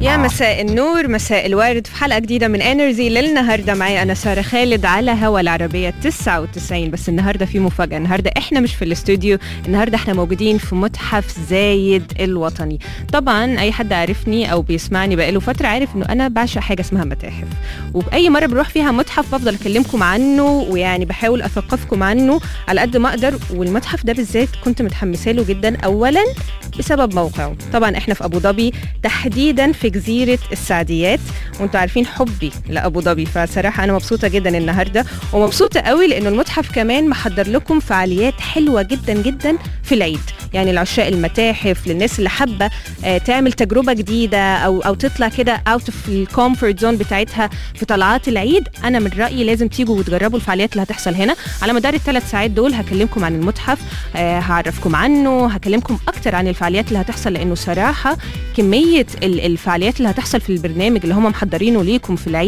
يا مساء النور مساء الورد في حلقة جديدة من انرجي للنهاردة معي أنا سارة خالد على هوا العربية 99 بس النهاردة في مفاجأة النهاردة إحنا مش في الاستوديو النهاردة إحنا موجودين في متحف زايد الوطني طبعا أي حد عارفني أو بيسمعني بقاله فترة عارف إنه أنا بعشق حاجة اسمها متاحف وبأي مرة بروح فيها متحف بفضل أكلمكم عنه ويعني بحاول أثقفكم عنه على قد ما أقدر والمتحف ده بالذات كنت متحمسة له جدا أولا بسبب موقعه طبعا إحنا في أبو ظبي تحديدا في جزيرة السعديات وانتوا عارفين حبي لأبو ظبي فصراحة أنا مبسوطة جدا النهاردة ومبسوطة قوي لأنه المتحف كمان محضر لكم فعاليات حلوة جدا جدا في العيد يعني لعشاق المتاحف للناس اللي حابة آه، تعمل تجربة جديدة أو أو تطلع كده اوت اوف الكومفورت زون بتاعتها في طلعات العيد أنا من رأيي لازم تيجوا وتجربوا الفعاليات اللي هتحصل هنا على مدار الثلاث ساعات دول هكلمكم عن المتحف آه، هعرفكم عنه هكلمكم أكتر عن الفعاليات اللي هتحصل لأنه صراحة كمية ال- الفعاليات اللي هتحصل في البرنامج اللي هم محضرينه ليكم في العيد